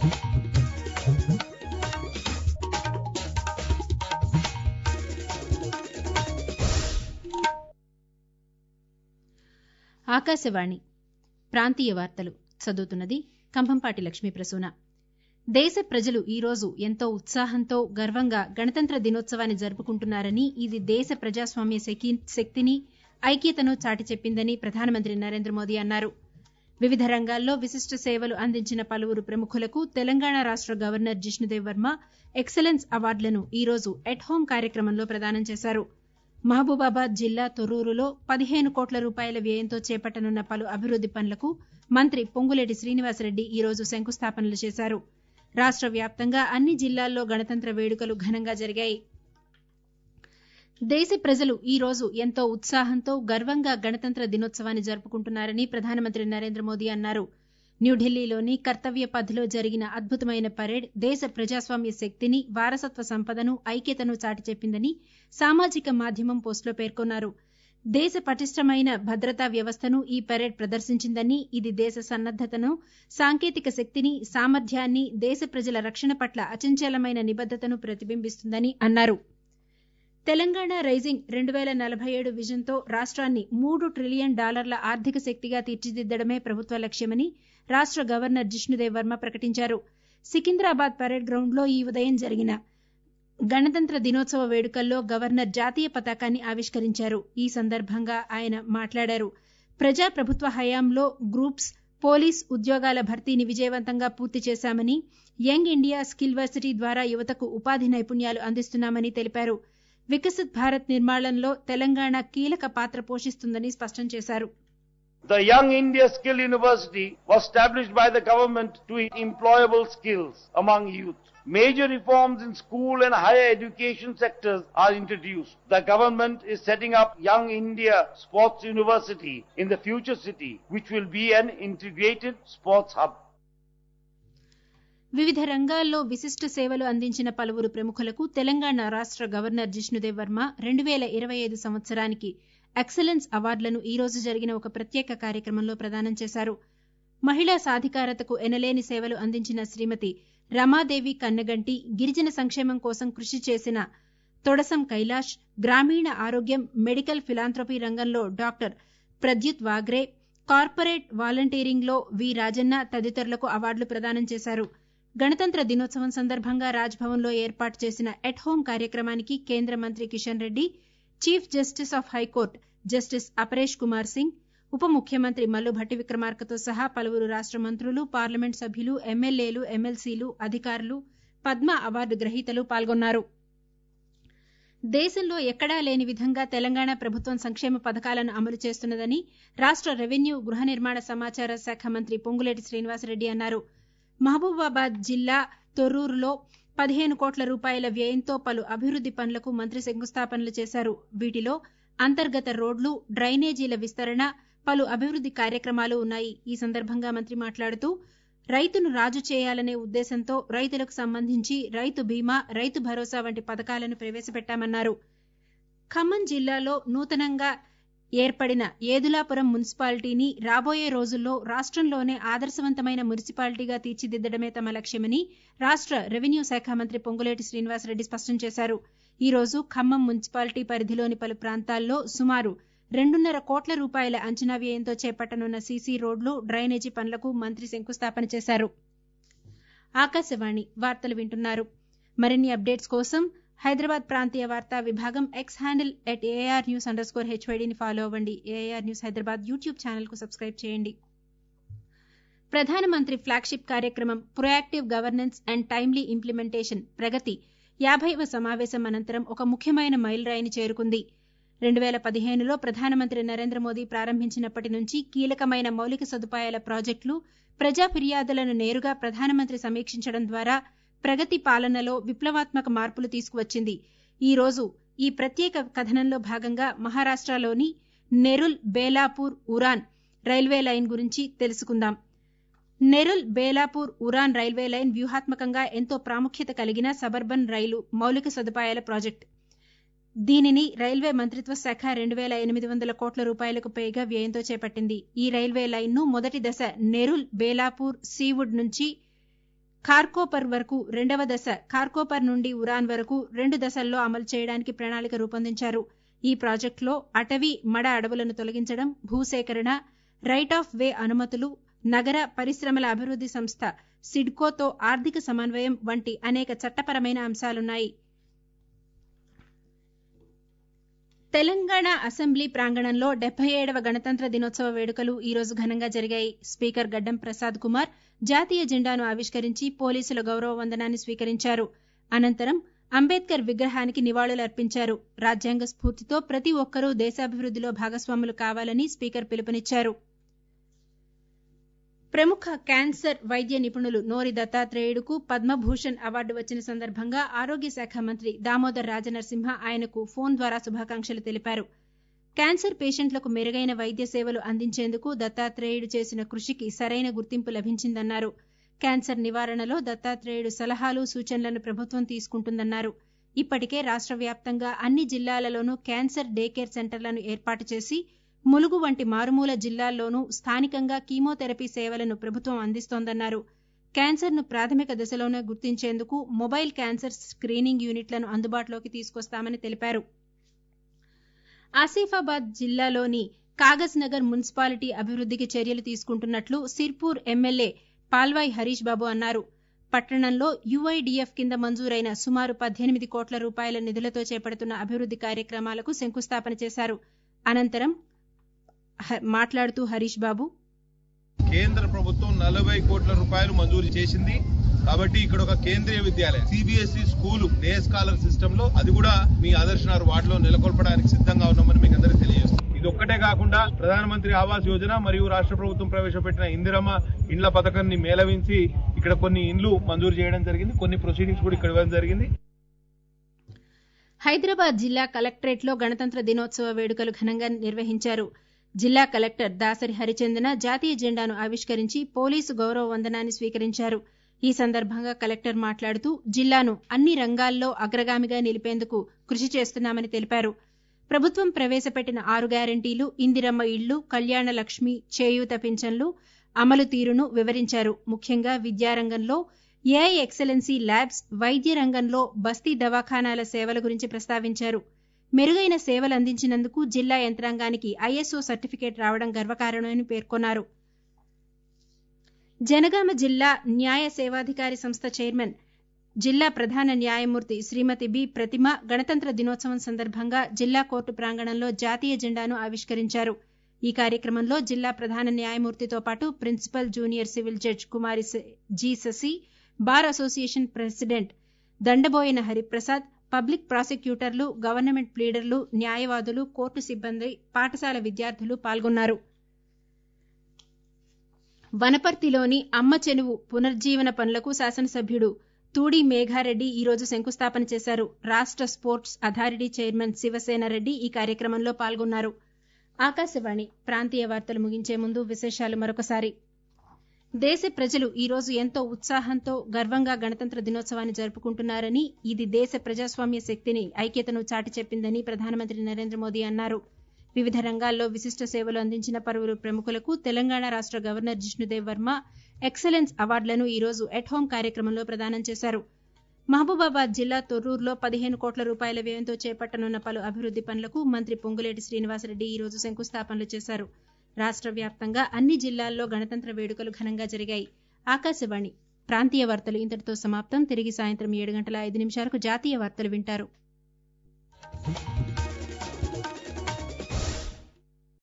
ఆకాశవాణి ప్రాంతీయ వార్తలు చదువుతున్నది కంభంపాటి లక్ష్మీ ప్రసూన దేశ ప్రజలు ఈ రోజు ఎంతో ఉత్సాహంతో గర్వంగా గణతంత్ర దినోత్సవాన్ని జరుపుకుంటున్నారని ఇది దేశ ప్రజాస్వామ్య శక్తిని ఐక్యతను చాటి చెప్పిందని ప్రధానమంత్రి నరేంద్ర మోదీ అన్నారు వివిధ రంగాల్లో విశిష్ట సేవలు అందించిన పలువురు ప్రముఖులకు తెలంగాణ రాష్ట గవర్నర్ జిష్ణుదేవ్ వర్మ ఎక్సలెన్స్ అవార్డులను ఈ రోజు ఎట్ హోం కార్యక్రమంలో ప్రదానం చేశారు మహబూబాబాద్ జిల్లా తొర్రూరులో పదిహేను కోట్ల రూపాయల వ్యయంతో చేపట్టనున్న పలు అభివృద్ది పనులకు మంత్రి పొంగులేటి శ్రీనివాసరెడ్డి ఈ రోజు శంకుస్థాపనలు చేశారు రాష్ట వ్యాప్తంగా అన్ని జిల్లాల్లో గణతంత్ర వేడుకలు ఘనంగా జరిగాయి దేశ ప్రజలు ఈ రోజు ఎంతో ఉత్సాహంతో గర్వంగా గణతంత్ర దినోత్సవాన్ని జరుపుకుంటున్నారని ప్రధానమంత్రి నరేంద్ర మోదీ అన్నారు న్యూఢిల్లీలోని కర్తవ్య పథ్లో జరిగిన అద్భుతమైన పరేడ్ దేశ ప్రజాస్వామ్య శక్తిని వారసత్వ సంపదను ఐక్యతను చాటి చెప్పిందని సామాజిక మాధ్యమం పోస్టులో పేర్కొన్నారు దేశ పటిష్టమైన భద్రతా వ్యవస్థను ఈ పరేడ్ ప్రదర్శించిందని ఇది దేశ సన్నద్దతను సాంకేతిక శక్తిని సామర్థ్యాన్ని దేశ ప్రజల రక్షణ పట్ల అచంచలమైన నిబద్దతను ప్రతిబింబిస్తుందని అన్నారు తెలంగాణ రైజింగ్ రెండు వేల నలభై ఏడు విజన్తో రాష్ట్రాన్ని మూడు ట్రిలియన్ డాలర్ల ఆర్థిక శక్తిగా తీర్చిదిద్దడమే ప్రభుత్వ లక్ష్యమని రాష్ట గవర్నర్ జిష్ణుదేవ్ వర్మ ప్రకటించారు సికింద్రాబాద్ పరేడ్ గ్రౌండ్లో ఈ ఉదయం జరిగిన గణతంత్ర దినోత్సవ వేడుకల్లో గవర్నర్ జాతీయ పతాకాన్ని ఆవిష్కరించారు ఈ సందర్భంగా ఆయన మాట్లాడారు ప్రజాప్రభుత్వ హయాంలో గ్రూప్స్ పోలీస్ ఉద్యోగాల భర్తీని విజయవంతంగా పూర్తి చేశామని యంగ్ ఇండియా స్కిల్ వర్సిటీ ద్వారా యువతకు ఉపాధి నైపుణ్యాలు అందిస్తున్నామని తెలిపారు వికసిత్ భారత్ నిర్మాణంలో తెలంగాణ కీలక పాత్ర పోషిస్తుందని స్పష్టం చేశారు The Young India Skill University was established by the government to employable skills among youth. Major reforms in school and higher education sectors are introduced. The government is setting up Young India Sports University in the future city, which will be an integrated sports hub. వివిధ రంగాల్లో విశిష్ట సేవలు అందించిన పలువురు ప్రముఖులకు తెలంగాణ రాష్ట governor Jishnu Dev Varma రెండు వేల ఇరవై ఐదు సంవత్సరానికి ఎక్సలెన్స్ అవార్డులను ఈ రోజు జరిగిన ఒక ప్రత్యేక కార్యక్రమంలో ప్రదానం చేశారు మహిళా సాధికారతకు ఎనలేని సేవలు అందించిన శ్రీమతి రమాదేవి కన్నగంటి గిరిజన సంక్షేమం కోసం కృషి చేసిన తొడసం కైలాష్ గ్రామీణ ఆరోగ్యం మెడికల్ ఫిలాంథ్రపీ రంగంలో డాక్టర్ ప్రద్యుత్ వాగ్రే కార్పొరేట్ వాలంటీరింగ్లో వి రాజన్న తదితరులకు అవార్డులు ప్రదానం చేశారు గణతంత్ర దినోత్సవం సందర్భంగా రాజ్భవన్లో ఏర్పాటు చేసిన ఎట్ హోం కార్యక్రమానికి కేంద్ర మంత్రి Kishan Reddy chief justice of high court justice Aparesh Kumar Singh ఉప ముఖ్యమంత్రి మల్లు భట్టి విక్రమార్కతో సహా పలువురు రాష్ట మంత్రులు పార్లమెంట్ సభ్యులు ఎమ్మెల్యేలు ఎమ్మెల్సీలు అధికారులు పద్మ అవార్డు గ్రహీతలు పాల్గొన్నారు దేశంలో ఎక్కడా లేని విధంగా తెలంగాణ ప్రభుత్వం సంక్షేమ పథకాలను అమలు చేస్తున్నదని రాష్ట రెవెన్యూ గృహ నిర్మాణ సమాచార శాఖ మంత్రి పొంగులేటి శ్రీనివాసరెడ్డి అన్నారు మహబూబాబాద్ జిల్లా తొర్రూరులో పదిహేను కోట్ల రూపాయల వ్యయంతో పలు అభివృద్ది పనులకు మంత్రి శంకుస్థాపనలు చేశారు వీటిలో అంతర్గత రోడ్లు డ్రైనేజీల విస్తరణ పలు అభివృద్ది కార్యక్రమాలు ఉన్నాయి ఈ సందర్భంగా మంత్రి మాట్లాడుతూ రైతును రాజు చేయాలనే ఉద్దేశంతో రైతులకు సంబంధించి రైతు బీమా రైతు భరోసా వంటి పథకాలను ప్రవేశపెట్టామన్నారు ఖమ్మం జిల్లాలో నూతనంగా ఏర్పడిన ఏదులాపురం మున్సిపాలిటీని రాబోయే రోజుల్లో రాష్ట్రంలోనే ఆదర్శవంతమైన మున్సిపాలిటీగా తీర్చిదిద్దడమే తమ లక్ష్యమని రాష్ట్ర రెవెన్యూ శాఖ మంత్రి పొంగులేటి శ్రీనివాసరెడ్డి స్పష్టం చేశారు ఈ రోజు ఖమ్మం మున్సిపాలిటీ పరిధిలోని పలు ప్రాంతాల్లో సుమారు రెండున్నర కోట్ల రూపాయల అంచనా వ్యయంతో చేపట్టనున్న సీసీ రోడ్లు డ్రైనేజీ పనులకు మంత్రి శంకుస్థాపన చేశారు ఆకాశవాణి వార్తలు వింటున్నారు మరిన్ని అప్డేట్స్ కోసం హైదరాబాద్ ప్రాంతీయ వార్తా విభాగం X handle at AR news underscore హెచ్వైడీని ఫాలో అవ్వండి AR news Hyderabad YouTube channel కు సబ్స్క్రైబ్ చేయండి ప్రధానమంత్రి ఫ్లాగ్షిప్ కార్యక్రమం proactive governance and timely implementation Pragati యాభైవ సమావేశం అనంతరం ఒక ముఖ్యమైన మైలురాయిని చేరుకుంది రెండు వేల పదిహేనులో ప్రధానమంత్రి నరేంద్ర మోదీ ప్రారంభించినప్పటి నుంచి కీలకమైన మౌలిక సదుపాయాల ప్రాజెక్టులు ప్రజా ఫిర్యాదులను నేరుగా ప్రధానమంత్రి సమీక్షించడం ద్వారా ప్రగతి పాలనలో విప్లవాత్మక మార్పులు తీసుకువచ్చింది ఈ రోజు ఈ ప్రత్యేక కథనంలో భాగంగా మహారాష్ట్రలోని నెరుల్ బేలాపూర్ ఉరాన్ రైల్వే లైన్ గురించి తెలుసుకుందాం నెరుల్ బేలాపూర్ ఉరాన్ రైల్వే లైన్ వ్యూహాత్మకంగా ఎంతో ప్రాముఖ్యత కలిగిన సబర్బన్ రైలు మౌలిక సదుపాయాల ప్రాజెక్టు దీనిని రైల్వే మంత్రిత్వ శాఖ రెండు వేల ఎనిమిది వందల కోట్ల రూపాయలకు పైగా వ్యయంతో చేపట్టింది ఈ రైల్వే లైన్ను మొదటి దశ నెరుల్ బేలాపూర్ సీవుడ్ నుంచి ఖార్కోపర్ వరకు రెండవ దశ ఖార్కోపర్ నుండి ఉరాన్ వరకు రెండు దశల్లో అమలు చేయడానికి ప్రణాళిక రూపొందించారు ఈ ప్రాజెక్టులో అటవీ మడ అడవులను తొలగించడం భూసేకరణ రైట్ ఆఫ్ వే అనుమతులు నగర పరిశ్రమల అభివృద్ధి సంస్థ సిడ్కోతో ఆర్థిక సమన్వయం వంటి అనేక చట్టపరమైన అంశాలున్నాయి తెలంగాణ అసెంబ్లీ ప్రాంగణంలో డెబ్బై ఏడవ గణతంత్ర దినోత్సవ వేడుకలు ఈ రోజు ఘనంగా జరిగాయి స్పీకర్ గడ్డం ప్రసాద్ కుమార్ జాతీయ జెండాను ఆవిష్కరించి పోలీసుల గౌరవ వందనాన్ని స్వీకరించారు అనంతరం అంబేద్కర్ విగ్రహానికి నివాళులర్పించారు రాజ్యాంగ స్ఫూర్తితో ప్రతి ఒక్కరూ దేశాభివృద్ధిలో భాగస్వాములు కావాలని స్పీకర్ పిలుపునిచ్చారు ప్రముఖ క్యాన్సర్ వైద్య నిపుణులు నోరి దత్తాత్రేయుడుకు పద్మభూషణ్ అవార్డు వచ్చిన సందర్భంగా ఆరోగ్య శాఖ మంత్రి దామోదర్ రాజనరసింహ ఆయనకు ఫోన్ ద్వారా శుభాకాంక్షలు తెలిపారు క్యాన్సర్ పేషెంట్లకు మెరుగైన వైద్య సేవలు అందించేందుకు దత్తాత్రేయుడు చేసిన కృషికి సరైన గుర్తింపు లభించిందన్నారు క్యాన్సర్ నివారణలో దత్తాత్రేయుడు సలహాలు సూచనలను ప్రభుత్వం తీసుకుంటుందన్నారు ఇప్పటికే రాష్ట్ర వ్యాప్తంగా అన్ని జిల్లాలలోనూ క్యాన్సర్ డే కేర్ సెంటర్లను ఏర్పాటు చేసి ములుగు వంటి మారుమూల జిల్లాల్లోనూ స్థానికంగా కీమోథెరపీ సేవలను ప్రభుత్వం అందిస్తోందన్నారు క్యాన్సర్ను ప్రాథమిక దశలోనే గుర్తించేందుకు మొబైల్ క్యాన్సర్ స్క్రీనింగ్ యూనిట్లను అందుబాటులోకి తీసుకొస్తామని తెలిపారు ఆసిఫాబాద్ జిల్లాలోని కాగజ్ నగర్ మున్సిపాలిటీ అభివృద్ధికి చర్యలు తీసుకుంటున్నట్లు సిర్పూర్ ఎమ్మెల్యే పాల్వాయ్ హరీష్ బాబు అన్నారు పట్టణంలో యుఐడిఎఫ్ కింద మంజూరైన సుమారు పద్దెనిమిది కోట్ల రూపాయల నిధులతో చేపడుతున్న అభివృద్ధి కార్యక్రమాలకు శంకుస్థాపన చేశారు అనంతరం మాట్లాడుతూ హరీష్ బాబు కేంద్ర ప్రభుత్వం నలభై కోట్ల రూపాయలు మంజూరు చేసింది కాబట్టి ఇక్కడ ఒక Kendriya Vidyalayam CBSE school day scholar system లో అది కూడా మీ ఆదర్శనార్ వార్డులో నెలకొల్పడానికి సిద్ధంగా ఉన్నామని మీకు అందరికీ తెలియజేస్తాం ఇది ఒక్కటే కాకుండా ప్రధానమంత్రి ఆవాస్ యోజన మరియు రాష్ట్ర ప్రభుత్వం ప్రవేశపెట్టిన ఇందిరమ్మ ఇండ్ల పథకాన్ని మేళవించి ఇక్కడ కొన్ని ఇండ్లు మంజూరు చేయడం జరిగింది కొన్ని ప్రొసీడింగ్స్ కూడా ఇక్కడ ఇవ్వడం జరిగింది హైదరాబాద్ జిల్లా కలెక్టరేట్లో గణతంత్ర దినోత్సవ వేడుకలు ఘనంగా నిర్వహించారు జిల్లా కలెక్టర్ దాసరి హరిచందన జాతీయ జెండాను ఆవిష్కరించి పోలీసు గౌరవ వందనాన్ని స్వీకరించారు ఈ సందర్భంగా కలెక్టర్ మాట్లాడుతూ జిల్లాను అన్ని రంగాల్లో అగ్రగామిగా నిలిపేందుకు కృషి చేస్తున్నామని తెలిపారు ప్రభుత్వం ప్రవేశపెట్టిన ఆరు గ్యారంటీలు ఇందిరమ్మ ఇళ్లు కళ్యాణ లక్ష్మి చేయూత పింఛన్లు అమలు తీరును వివరించారు ముఖ్యంగా విద్యారంగంలో ఏఐ ఎక్సలెన్సీ ల్యాబ్స్ వైద్య రంగంలో బస్తీ దవాఖానాల సేవల గురించి ప్రస్తావించారు మెరుగైన సేవలు అందించినందుకు జిల్లా యంత్రాంగానికి ఐఎస్ఓ సర్టిఫికేట్ రావడం గర్వకారణమని పేర్కొన్నారు జనగామ జిల్లా న్యాయ సేవాధికారి సంస్థ చైర్మన్ జిల్లా ప్రధాన న్యాయమూర్తి శ్రీమతి బి ప్రతిమ గణతంత్ర దినోత్సవం సందర్భంగా జిల్లా కోర్టు ప్రాంగణంలో జాతీయ జెండాను ఆవిష్కరించారు ఈ కార్యక్రమంలో జిల్లా ప్రధాన న్యాయమూర్తితో పాటు principal junior civil judge Kumari G Sasi bar association president Dandaboina Hariprasad public ప్రాసిక్యూటర్లు గవర్నమెంట్ ప్లీడర్లు న్యాయవాదులు కోర్టు సిబ్బంది పాఠశాల విద్యార్థులు పాల్గొన్నారు వనపర్తిలోని అమ్మ చెనువు పునర్జీవన పనులకు శాసనసభ్యుడు తూడి మేఘారెడ్డి ఈ రోజు శంకుస్థాపన చేశారు రాష్ట్ర sports authority chairman Shivasena Reddy ఈ కార్యక్రమంలో పాల్గొన్నారు ఆకాశవాణి ప్రాంతీయ వార్తలు ముగించే ముందు విశేషాలు మరొకసారి దేశ ప్రజలు ఈ రోజు ఎంతో ఉత్సాహంతో గర్వంగా గణతంత్ర దినోత్సవాన్ని జరుపుకుంటున్నారని ఇది దేశ ప్రజాస్వామ్య శక్తిని ఐక్యతను చాటి చెప్పిందని ప్రధానమంత్రి నరేంద్ర మోదీ అన్నారు వివిధ రంగాల్లో విశిష్ట సేవలు అందించిన పలువురు ప్రముఖులకు తెలంగాణ రాష్ట్ర గవర్నర్ జిష్ణుదేవ్ వర్మ ఎక్సలెన్స్ అవార్డులను ఈ రోజు ఎట్ హోం కార్యక్రమంలో ప్రదానం చేశారు మహబూబాబాద్ జిల్లా తొర్రూరులో పదిహేను కోట్ల రూపాయల వ్యయంతో చేపట్టనున్న పలు అభివృద్ది పనులకు మంత్రి పొంగులేటి శ్రీనివాసరెడ్డి ఈ రోజు శంకుస్థాపనలు చేశారు రాష్ట్ర వ్యాప్తంగా అన్ని జిల్లాల్లో గణతంత్ర వేడుకలు ఘనంగా జరిగాయి ఆకాశవాణి ప్రాంతీయ వార్తలు ఇంతటితో సమాప్తం తిరిగి సాయంత్రం ఏడు గంటల ఐదు నిమిషాలకు జాతీయ వార్తలు వింటారు